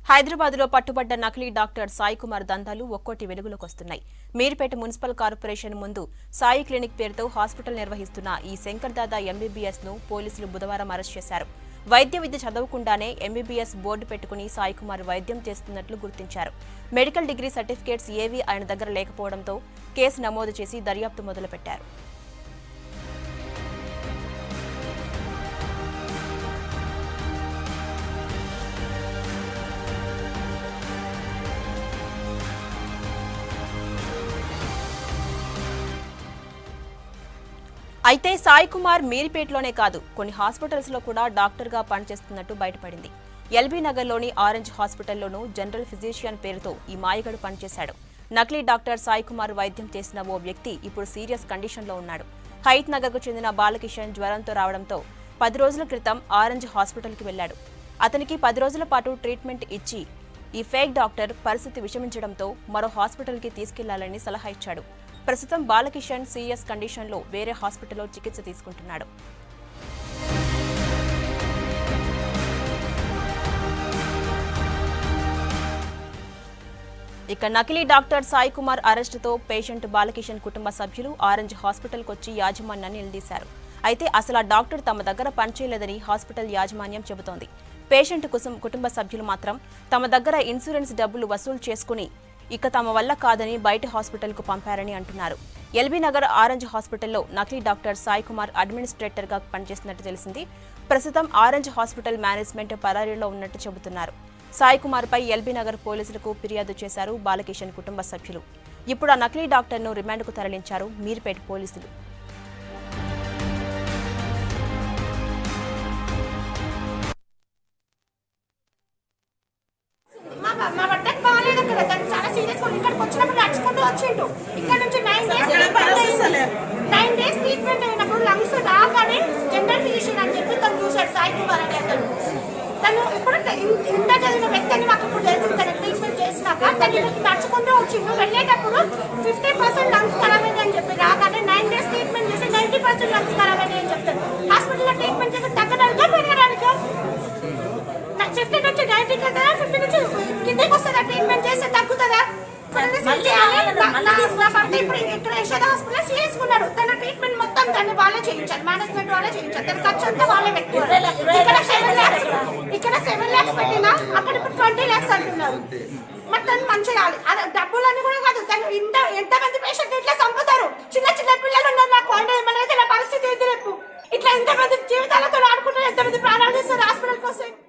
హైదరాబాద్ లో పట్టుబడ్డ నకిలీ డాక్టర్ సాయి కుమార్ దంతాలు ఒక్కోటి వెలుగులోకి వస్తున్నాయి మీర్పేట మున్సిపల్ కార్పొరేషన్ ముందు సాయి క్లినిక్ పేరుతో హాస్పిటల్ నిర్వహిస్తున్న ఈ శంకర్ దాదా ఎంబీబీఎస్ ను పోలీసులు బుధవారం అరెస్ట్ చేశారు వైద్య విద్య చదవకుండానే ఎంబీబీఎస్ బోర్డు పెట్టుకుని సాయి కుమార్ వైద్యం చేస్తున్నట్లు గుర్తించారు మెడికల్ డిగ్రీ సర్టిఫికేట్స్ ఏవీ ఆయన దగ్గర లేకపోవడంతో కేసు నమోదు చేసి దర్యాప్తు మొదలుపెట్టారు అయితే సాయి కుమార్ మీరిపేటలోనే కాదు కొన్ని హాస్పిటల్స్ లో కూడా డాక్టర్ గా పనిచేస్తున్నట్టు బయటపడింది ఎల్బీ నగర్లోని ఆరెంజ్ హాస్పిటల్లోనూ జనరల్ ఫిజిషియన్ పేరుతో ఈ మాయగడు పనిచేశాడు నకిలీ డాక్టర్ సాయి కుమార్ వైద్యం చేసిన ఓ వ్యక్తి ఇప్పుడు సీరియస్ కండిషన్లో ఉన్నాడు హైత్ నగర్కు చెందిన బాలకిషన్ జ్వరంతో రావడంతో పది రోజుల క్రితం ఆరెంజ్ హాస్పిటల్కి వెళ్లాడు అతనికి పది రోజుల పాటు ట్రీట్మెంట్ ఇచ్చి ఈ ఫేక్ డాక్టర్ పరిస్థితి విషమించడంతో మరో హాస్పిటల్కి తీసుకెళ్లాలని సలహా ఇచ్చాడు ప్రస్తుతం బాలకిషన్ సీరియస్ కండిషన్లో వేరే హాస్పిటల్లో చికిత్స తీసుకుంటున్నాడు ఇక నకిలీ డాక్టర్ సాయి కుమార్ అరెస్టుతో పేషెంట్ బాలకిషన్ కుటుంబ సభ్యులు ఆరెంజ్ హాస్పిటల్కి వచ్చి యాజమాన్యాన్ని నిలదీశారు అయితే అసలు ఆ డాక్టర్ తమ దగ్గర పనిచేయలేదని హాస్పిటల్ యాజమాన్యం చెబుతోంది పేషెంట్ కుసం కుటుంబ సభ్యులు మాత్రం తమ దగ్గర ఇన్సూరెన్స్ డబ్బులు వసూలు చేసుకుని ఇక తమ వల్ల కాదని బయట హాస్పిటల్కు పంపారని అంటున్నారు ఎల్బీ నగర్ ఆరెంజ్ హాస్పిటల్లో నకిలీ డాక్టర్ సాయి కుమార్ అడ్మినిస్ట్రేటర్గా పనిచేస్తున్నట్టు తెలిసింది ప్రస్తుతం ఆరెంజ్ హాస్పిటల్ మేనేజ్మెంట్ పరారీలో ఉన్నట్టు చెబుతున్నారు సాయి కుమార్ పై ఎల్బీ నగర్ పోలీసులకు ఫిర్యాదు చేశారు బాలకిషన్ కుటుంబ సభ్యులు ఇప్పుడు ఆ నకిలీ డాక్టర్ను రిమాండ్కు తరలించారు మీర్పేట్ పోలీసులు మా మా భర్తకి బాగాలేదు అక్కడ తను చాలా సీరియస్ గా ఇక్కడికి వచ్చినప్పుడు నడుచుకుంటూ వచ్చిండు ఇక్కడ నుంచి nine days nine days treatment అయినప్పుడు లంగ్స్ రాగానే జనరల్ ఫిజిషియన్ అని చెప్పి తను చూశాడు సాయి కుమార్ అనే అతను తను ఇప్పుడు ట- ఇన్- ఇంటర్ చదివిన వ్యక్తి అని మాకు ఇప్పుడు తెలిసింది తన ట్రీట్మెంట్ చేసినాక తను ఇక్కడికి నడుచుకుంటూ వచ్చిండు వెళ్ళేటప్పుడు ఫిఫ్టీ పర్సెంట్ లంగ్స్ ఖరాబ్ అయింది అని చెప్పి రాగానే నైన్ డేస్ ట్రీట్మెంట్ చేసి నైన్టీ పర్సెంట్ లంగ్స్ ఖరాబ్ అయ్యాయి అని చెప్తారు హాస్పిటల్లో ట్రీట్మెంట్ చేసి తగ్గడానికో పెరగడానికో ఫిఫ్టీ నుంచి నైన్టీ కదా ఫిఫ్టీ నుంచి కిందకి వస్తుందా ట్రీట్మెంట్ చేస్తే తగ్గుతుందా ఇప్పుడు ఇక్కడ యశోద హాస్పిటల్ సీరియస్ ఉన్నాడు తన ట్రీట్మెంట్ మొత్తం దాన్ని వాళ్ళే చేయించారు మేనేజ్మెంట్ వాళ్ళే చేయించారు తన ఖర్చు అంతా వాళ్ళే పెట్టుకోవాలి ఇక్కడ సెవెన్ ల్యాక్స్ ఇక్కడ సెవెన్ ల్యాక్స్ పెట్టినా అక్కడ ఇప్పుడు ట్వంటీ ల్యాక్స్ అంటున్నారు మరి తను మంచిగా అది డబ్బులన్నీ కూడా కాదు తను ఇంత ఎంతమంది పేషెంట్ ఇట్లా చంపుతారు చిన్న చిన్న పిల్లలు ఉన్నారు నాకు అంటే ఏమన్నా పరిస్థితి ఏంటి రేపు ఇట్లా ఎంతమంది జీవితాలతో ఆడుకుంటారు ఎంతమంది ప్రాణాలు తీస్తారు హాస్పిటల్కి వస్తే